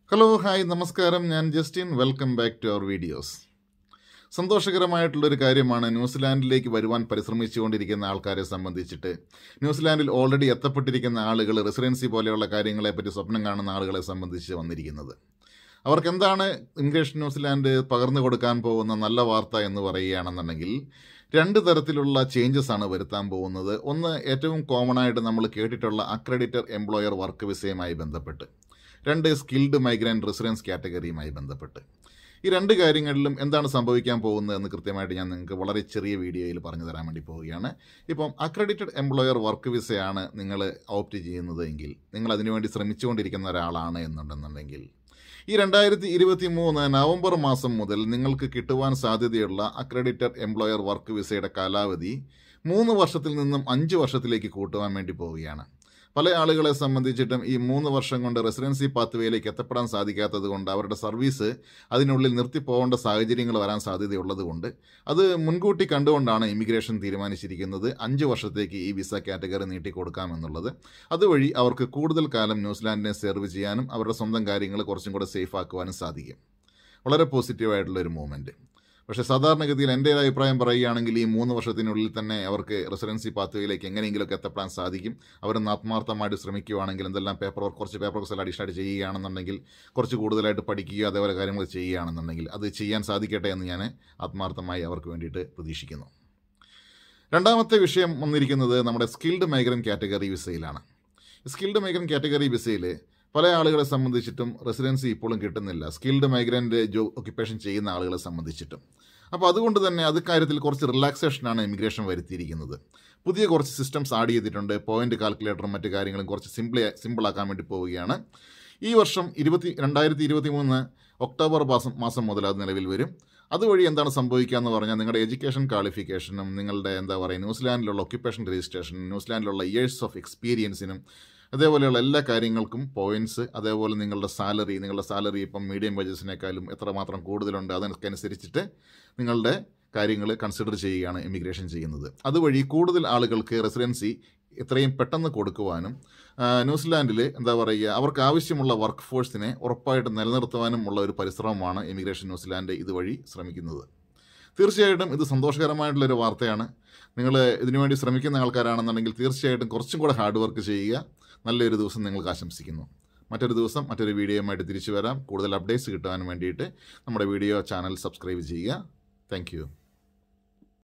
hello hi നമസ്കാരം ഞാൻ Justin welcome back to our videos സന്തോഷകരമായിട്ടുള്ളൊരു കാര്യമാണ് ന്യൂസിലാൻഡിലേക്ക് വരുവാൻ പരിശ്രമിച്ചുകൊണ്ടിരിക്കുന്ന ആൾക്കാരെ സംബന്ധിച്ചിട്ട് ന്യൂസിലാൻഡിൽ ഓൾറെഡി എത്തപ്പെട്ടിരിക്കുന്ന ആളുകൾ റെസിഡൻസി പോലെയുള്ള കാര്യങ്ങളെപ്പറ്റി സ്വപ്നം കാണുന്ന ആളുകളെ സംബന്ധിച്ച് വന്നിരിക്കുന്നത് അവർക്ക് എന്താണ് ഇമിഗ്രേഷൻ ന്യൂസിലാൻഡ് പകർന്നു കൊടുക്കാൻ പോകുന്ന നല്ല വാർത്ത എന്ന് പറയുകയാണെന്നുണ്ടെങ്കിൽ രണ്ട് തരത്തിലുള്ള ചേഞ്ചസ് ആണ് വരുത്താൻ പോകുന്നത് ഒന്ന് ഏറ്റവും കോമൺ ആയിട്ട് നമ്മൾ കേട്ടിട്ടുള്ള അക്രഡിറ്റർ എംപ്ലോയർ വർക്ക് വിസയുമായി ബന്ധപ്പെട്ട് രണ്ട് സ്കിൽഡ് മൈഗ്രൻ്റ് റെസിഡൻസ് കാറ്റഗറിയുമായി ബന്ധപ്പെട്ട് ഈ രണ്ട് കാര്യങ്ങളിലും എന്താണ് സംഭവിക്കാൻ പോകുന്നത് എന്ന് കൃത്യമായിട്ട് ഞാൻ നിങ്ങൾക്ക് വളരെ ചെറിയ വീഡിയോയിൽ പറഞ്ഞു തരാൻ വേണ്ടി പോവുകയാണ് ഇപ്പം അക്രഡിറ്റഡ് എംപ്ലോയർ വർക്ക് വിസയാണ് നിങ്ങൾ ഓപ്റ്റ് ചെയ്യുന്നത് എങ്കിൽ നിങ്ങൾ അതിനുവേണ്ടി ശ്രമിച്ചുകൊണ്ടിരിക്കുന്ന ഒരാളാണ് എന്നുണ്ടെന്നുണ്ടെങ്കിൽ ഈ രണ്ടായിരത്തി ഇരുപത്തി മൂന്ന് നവംബർ മാസം മുതൽ നിങ്ങൾക്ക് കിട്ടുവാൻ സാധ്യതയുള്ള അക്രഡിറ്റഡ് എംപ്ലോയർ വർക്ക് വിസയുടെ കാലാവധി മൂന്ന് വർഷത്തിൽ നിന്നും അഞ്ച് വർഷത്തിലേക്ക് കൂട്ടുവാൻ വേണ്ടി പോവുകയാണ് പല ആളുകളെ സംബന്ധിച്ചിട്ടും ഈ മൂന്ന് വർഷം കൊണ്ട് റെസിഡൻസി പാത്വേയിലേക്ക് എത്തപ്പെടാൻ സാധിക്കാത്തത് കൊണ്ട് അവരുടെ സർവീസ് അതിനുള്ളിൽ നിർത്തിപ്പോകേണ്ട സാഹചര്യങ്ങൾ വരാൻ സാധ്യതയുള്ളത് കൊണ്ട് അത് മുൻകൂട്ടി കണ്ടുകൊണ്ടാണ് ഇമിഗ്രേഷൻ തീരുമാനിച്ചിരിക്കുന്നത് അഞ്ച് വർഷത്തേക്ക് ഈ വിസ കാറ്റഗറി നീട്ടിക്കൊടുക്കാമെന്നുള്ളത് അതുവഴി അവർക്ക് കൂടുതൽ കാലം ന്യൂസിലാൻഡിനെ സെർവ് ചെയ്യാനും അവരുടെ സ്വന്തം കാര്യങ്ങൾ കുറച്ചും കൂടെ സേഫ് ആക്കുവാനും സാധിക്കും വളരെ പോസിറ്റീവായിട്ടുള്ള ഒരു മൂവ്മെൻറ്റ് പക്ഷേ സാധാരണഗതിയിൽ എൻ്റെ ഒരു അഭിപ്രായം പറയുകയാണെങ്കിൽ ഈ മൂന്ന് വർഷത്തിനുള്ളിൽ തന്നെ അവർക്ക് റെസിഡൻസി പാത്വേയിലേക്ക് എങ്ങനെയെങ്കിലുമൊക്കെ എത്തപ്പെടാൻ സാധിക്കും അവരൊന്ന് ആത്മാർത്ഥമായിട്ട് ശ്രമിക്കുകയാണെങ്കിൽ എന്തെല്ലാം പേപ്പർ വർക്ക് കുറച്ച് പേപ്പർ വർക്ക്സ് എല്ലാം അഡീഷണൽ ആയിട്ട് ചെയ്യുകയാണെന്നുണ്ടെങ്കിൽ കുറച്ച് കൂടുതലായിട്ട് പഠിക്കുകയോ അതേപോലെ കാര്യങ്ങൾ ചെയ്യുകയാണെന്നുണ്ടെങ്കിൽ അത് ചെയ്യാൻ സാധിക്കട്ടെ എന്ന് ഞാൻ ആത്മാർത്ഥമായി അവർക്ക് വേണ്ടിയിട്ട് പ്രതീക്ഷിക്കുന്നു രണ്ടാമത്തെ വിഷയം വന്നിരിക്കുന്നത് നമ്മുടെ സ്കിൽഡ് മൈഗ്രൻ്റ് കാറ്റഗറി വിസയിലാണ് സ്കിൽഡ് മൈഗ്രൻ്റ് കാറ്റഗറി വിസയിൽ പല ആളുകളെ സംബന്ധിച്ചിട്ടും റെസിഡൻസി ഇപ്പോഴും കിട്ടുന്നില്ല സ്കിൽഡ് മൈഗ്രൻ്റ് ജോ ഒക്യുപ്പേഷൻ ചെയ്യുന്ന ആളുകളെ സംബന്ധിച്ചിട്ടും അപ്പോൾ അതുകൊണ്ട് തന്നെ അത് കാര്യത്തിൽ കുറച്ച് റിലാക്സേഷനാണ് ഇമിഗ്രേഷൻ വരുത്തിയിരിക്കുന്നത് പുതിയ കുറച്ച് സിസ്റ്റംസ് ആഡ് ചെയ്തിട്ടുണ്ട് പോയിന്റ് കാൽക്കുലേറ്ററും മറ്റു കാര്യങ്ങളും കുറച്ച് സിമ്പിൾ സിമ്പിളാക്കാൻ വേണ്ടി പോവുകയാണ് ഈ വർഷം ഇരുപത്തി രണ്ടായിരത്തി ഇരുപത്തി മൂന്ന് ഒക്ടോബർ മാസം മാസം മുതൽ അത് നിലവിൽ വരും അതുവഴി എന്താണ് സംഭവിക്കുക എന്ന് പറഞ്ഞാൽ നിങ്ങളുടെ എഡ്യൂക്കേഷൻ ക്വാളിഫിക്കേഷനും നിങ്ങളുടെ എന്താ പറയുക ന്യൂസിലാൻഡിലുള്ള ഒക്യുപ്പേഷൻ രജിസ്ട്രേഷൻ ന്യൂസിലാൻഡിലുള്ള ഇയേഴ്സ് ഓഫ് എക്സ്പീരിയൻസിനും അതേപോലെയുള്ള എല്ലാ കാര്യങ്ങൾക്കും പോയിന്റ്സ് അതേപോലെ നിങ്ങളുടെ സാലറി നിങ്ങളുടെ സാലറി ഇപ്പം മീഡിയം വേജസിനേക്കാളും എത്രമാത്രം കൂടുതലുണ്ട് അതിനനുസരിച്ചിട്ട് നിങ്ങളുടെ കാര്യങ്ങൾ കൺസിഡർ ചെയ്യുകയാണ് ഇമിഗ്രേഷൻ ചെയ്യുന്നത് അതുവഴി കൂടുതൽ ആളുകൾക്ക് റെസിഡൻസി എത്രയും പെട്ടെന്ന് കൊടുക്കുവാനും ന്യൂസിലാൻഡിൽ എന്താ പറയുക അവർക്ക് ആവശ്യമുള്ള വർക്ക് ഫോഴ്സിനെ ഉറപ്പായിട്ട് നിലനിർത്തുവാനും ഉള്ള ഒരു പരിശ്രമമാണ് ഇമിഗ്രേഷൻ ന്യൂസിലാൻഡ് ഇതുവഴി ശ്രമിക്കുന്നത് തീർച്ചയായിട്ടും ഇത് സന്തോഷകരമായിട്ടുള്ളൊരു വാർത്തയാണ് നിങ്ങൾ ഇതിനുവേണ്ടി ശ്രമിക്കുന്ന ആൾക്കാരാണെന്നുണ്ടെങ്കിൽ തീർച്ചയായിട്ടും കുറച്ചും കൂടെ ഹാർഡ് വർക്ക് ചെയ്യുക നല്ലൊരു ദിവസം നിങ്ങൾക്ക് ആശംസിക്കുന്നു മറ്റൊരു ദിവസം മറ്റൊരു വീഡിയോയുമായിട്ട് തിരിച്ചു വരാം കൂടുതൽ അപ്ഡേറ്റ്സ് കിട്ടാൻ വേണ്ടിയിട്ട് നമ്മുടെ വീഡിയോ ചാനൽ സബ്സ്ക്രൈബ് ചെയ്യുക താങ്ക്